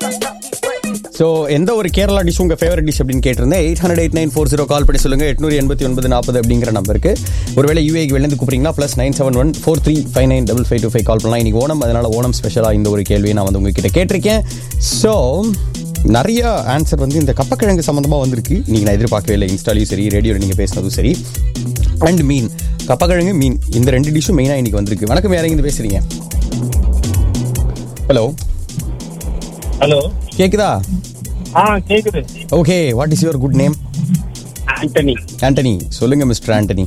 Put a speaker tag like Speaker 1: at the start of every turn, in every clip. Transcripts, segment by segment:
Speaker 1: So எந்த ஒரு Kerala dish உங்கள் ஃபேவரட் டிஷ் அப்படின்னு கேட்டிருந்தேன் eight hundred eight nine four zero call பண்ணி சொல்லுங்கள் எட்நூறு எண்பத்தி ஒன்பது நாற்பது அப்படிங்கிற நம்பருக்கு ஒருவேளை யூஏக்கு வெளிலேருந்து கூப்பிட்றீங்களா plus nine seven one four three five nine double five two five call பண்ணலாம் இன்னைக்கு ஓணம் அதனால ஓணம் ஸ்பெஷலாக இந்த ஒரு கேள்வியை நான் வந்து உங்ககிட்ட கேட்டிருக்கேன் ஸோ நிறைய ஆன்சர் வந்து இந்த கப்பக்கிழங்கு சம்மந்தமாக வந்திருக்கு இன்னைக்கு நான் எதிர்பார்க்கவே இல்லை இன்ஸ்டாலையும் சரி ரேடியோவில் நீங்கள் பேசினதும் சரி அண்ட் மீன் கப்பக்கிழங்கு மீன் இந்த ரெண்டு டிஷ்ஷும் மெயினாக இன்னைக்கு வந்திருக்கு வணக்கம் யாரையும் இருந்து பேசுறீங்க ஹலோ
Speaker 2: ஹலோ
Speaker 1: கேக்குதா
Speaker 2: ஆ கேக்குது
Speaker 1: okay what is your good name
Speaker 2: Antony
Speaker 1: Antony சொல்லுங்க மிஸ்டர் ஆண்டனி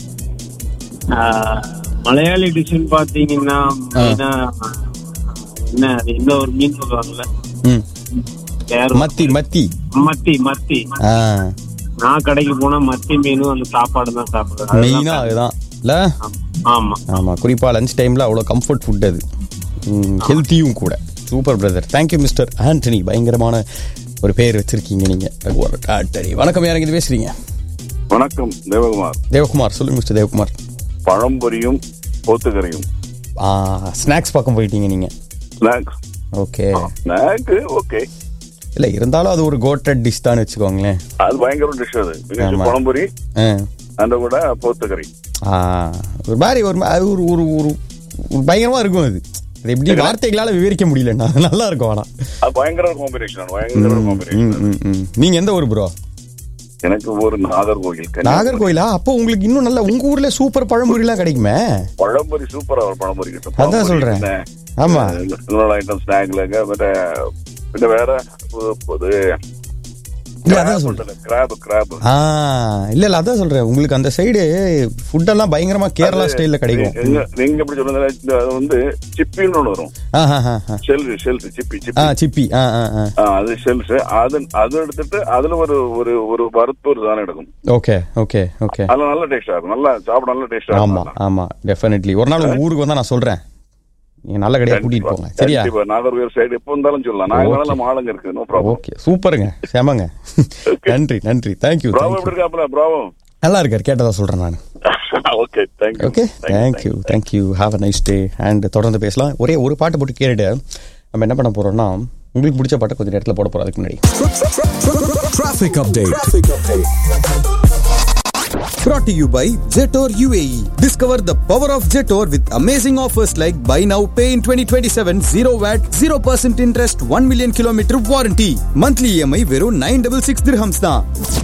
Speaker 2: ஆ, மலையாளி டிஷ்னு பாத்தீங்கன்னா மெயினா என்ன அது என்ன ஒரு மீன் சொல்லுவாங்கல்ல
Speaker 1: ம்
Speaker 2: பேர்
Speaker 1: மத்தி மத்தி
Speaker 2: மத்தி மத்தி
Speaker 1: ஆ
Speaker 2: நான் கடைக்கு போனா மத்தி மீனும் அந்த சாப்பாடு தான் சாப்பிடுவேன்
Speaker 1: மெயினாக அதுதான் இல்லை
Speaker 2: ஆமா
Speaker 1: ஆமாம் குறிப்பாக லஞ்ச் டைமில் அவ்வளோ கம்ஃபர்ட் ஃபுட் அது ஹெல்த்தியும் கூட super brother thank you mister Antony பயங்கரமான ஒரு பேர் வச்சிருக்கீங்க நீங்கள் ஆண்டனி வணக்கம் யாருங்க இது பேசுறீங்க
Speaker 3: வணக்கம் தேவகுமார்
Speaker 1: தேவகுமார் சொல்லுங்க மிஸ்டர் தேவகுமார்
Speaker 3: பழம்பொரியும் போத்துக்கறியும்
Speaker 1: ஸ்நாக்ஸ் பக்கம் போயிட்டீங்க நீங்கள்
Speaker 3: ஸ்நாக்ஸ்
Speaker 1: ஓகே
Speaker 3: ஸ்நாக்கு ஓகே
Speaker 1: இல்லை இருந்தாலும் அது ஒரு கோட்டட் டிஷ் தான் வச்சுக்கோங்களேன்
Speaker 3: அது பயங்கர டிஷ் அது பிகாஸ்
Speaker 1: ஆமா.
Speaker 3: பழம்பொரி
Speaker 1: ஆ
Speaker 3: அந்த கூட போத்துக்கறி
Speaker 1: ஆ, ஒரு மாதிரி ஒரு மா- அது ஒரு ஒரு ஒரு ஒரு பயங்கரமா இருக்கும் அது அது எப்படி வார்த்தைகளால விவரிக்க முடியலண்ணா நல்லா இருக்கும் ஆனா
Speaker 3: அது பயங்கர காம்பினேஷன் பயங்கர காம்பினேஷன்
Speaker 1: ம், ம், ம். நீங்க எந்த ஊர் ப்ரோ
Speaker 3: எனக்கு ஒரு நாகர்கோவில் கன்னியாகுமரி.
Speaker 1: நாகர்கோயிலா அப்போ உங்களுக்கு இன்னும் நல்ல உங்க ஊர்ல சூப்பர் பழம்புரிலாம் கிடைக்குமே
Speaker 3: பழம்பொரி சூப்பரா ஒரு பழம்பொரி கிட்ட
Speaker 1: அதான் சொல்றேன். ஆமா.
Speaker 3: ஐட்டம் ஸ்நாக்ல மற்ற പിന്നെ വേറെ പു- പുത്
Speaker 1: இல்ல அதான் சொல்றேன்
Speaker 3: கிராப் கிராப்
Speaker 1: ஆ இல்ல இல்ல அதான் சொல்றேன் உங்களுக்கு அந்த சைடு ஃபுட் எல்லாம் பயங்கரமா கேரளா ஸ்டைல்ல கிடைக்கும்
Speaker 3: நீங்க எப்படி சொல்லுங்க அது வந்து சிப்பின்னு ஒண்ணு வரும்
Speaker 1: ஆ, ஆ, ஆ, ஆ.
Speaker 3: ஷெல் ஷெல்ஸ் சிப்பி
Speaker 1: ஆ
Speaker 3: சிப்பி
Speaker 1: சிப்பி ஆ ஆ ஆ
Speaker 3: ആ, അത് ഷെൽസ് അത് അത് എടുത്തിട്ട് അതിൽ ഒരു ഒരു ஒரு வறுத்த ஒரு சாதனம் எடுக்கும்
Speaker 1: ஓகே ஓகே ஓகே
Speaker 3: அதுல நல்ல டேஸ்டா இருக்கும் நல்லா சாப்பிட நல்ல டேஸ்டா
Speaker 1: ஆமா
Speaker 3: இருக்கும்
Speaker 1: ஆமா டெஃபினெட்லி ஒரு நாள் உங்க ஊருக்கு வந்தா நான் சொல்றேன் நீங்க நல்ல கடையா கூட்டிட்டு போங்க சரியா
Speaker 3: கண்டிப்பா நாகர்கோவில் சைடு எப்போ இருந்தாலும் சொல்லலாம் நாங்க
Speaker 1: Okay.
Speaker 3: வேணாலும் நம்ம ஆளுங்க இருக்கு நோ ப்ராப்ளம்
Speaker 1: ஓகே சூப்பருங்க செமங்க நன்றி நன்றி தேங்க்யூ
Speaker 3: ப்ராப்ளம் எப்படி இருக்காப்ல ப்ராப்ளம்
Speaker 1: நல்லா இருக்கார் கேட்டதா சொல்றேன் நான்
Speaker 3: okay thank you
Speaker 1: okay thank you thank you have a nice day and தொடர்ந்து பேசலாம் ஒரே ஒரு பாட்டு போட்டு கேட்டுட்டு நம்ம என்ன பண்ண போறோம்னா உங்களுக்கு பிடிச்ச பாட்டை கொஞ்சம் நேரத்தில் போட போறோம் அதுக்கு முன்னாடி
Speaker 4: Traffic update. Brought to you by Jetor UAE. Discover the power of Jetor with amazing offers like buy now, pay in 2027, 0 VAT, 0% interest, 1 million kilometer warranty. Monthly EMI வெறும் 966 dirhams தான்.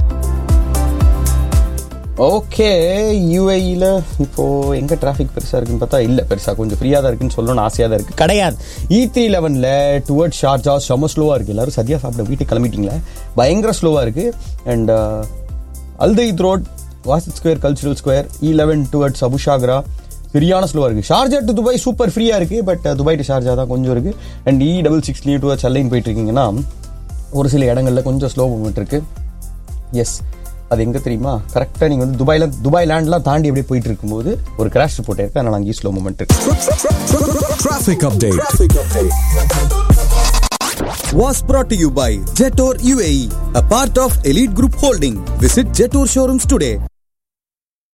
Speaker 1: ஓகே யூஏஇல இப்போ எங்க டிராஃபிக் பெருசா இருக்குன்னு பார்த்தா இல்ல பெருசா கொஞ்சம் ஃப்ரீயா தான் இருக்குன்னு சொல்லணும்னு ஆசையா தான் இருக்கு கிடையாது இ த்ரீ லெவன்ல டுவர்ட் ஷார்ஜா செம்ம ஸ்லோவா இருக்கு எல்லாரும் சத்யா சாப்பிட வீட்டுக்கு கிளம்பிட்டீங்களா பயங்கர ஸ்லோவா இருக்கு and Al Dhaid road Wasit square cultural square E eleven towards Abu Shagara சரியான ஸ்லோவா இருக்கு ஷார்ஜா டு துபாய் சூப்பர் ஃப்ரீயா இருக்கு பட் துபாய் டு ஷார்ஜா தான் கொஞ்சம் இருக்கு அண்ட் இ டபுள் சிக்ஸ்லி டுவர்ட்ஸ் அல்லைன் போயிட்டு இருக்கீங்கன்னா ஒரு சில இடங்கள்ல கொஞ்சம் ஸ்லோ மூமெண்ட் இருக்கு எஸ் அது எங்க தெரியுமா கரெக்டாக நீங்கள் வந்து துபாயில துபாய் லேண்ட்லாம் தாண்டி அப்படியே போயிட்டு இருக்கும்போது ஒரு கிராஷ் ரிப்போர்ட் இருக்கு அதனால அங்கேயும் ஸ்லோ மூமெண்ட் இருக்கு
Speaker 4: Traffic update. Was brought to you by Jetor UAE, a part of Elite Group Holding. Visit Jetor showrooms today.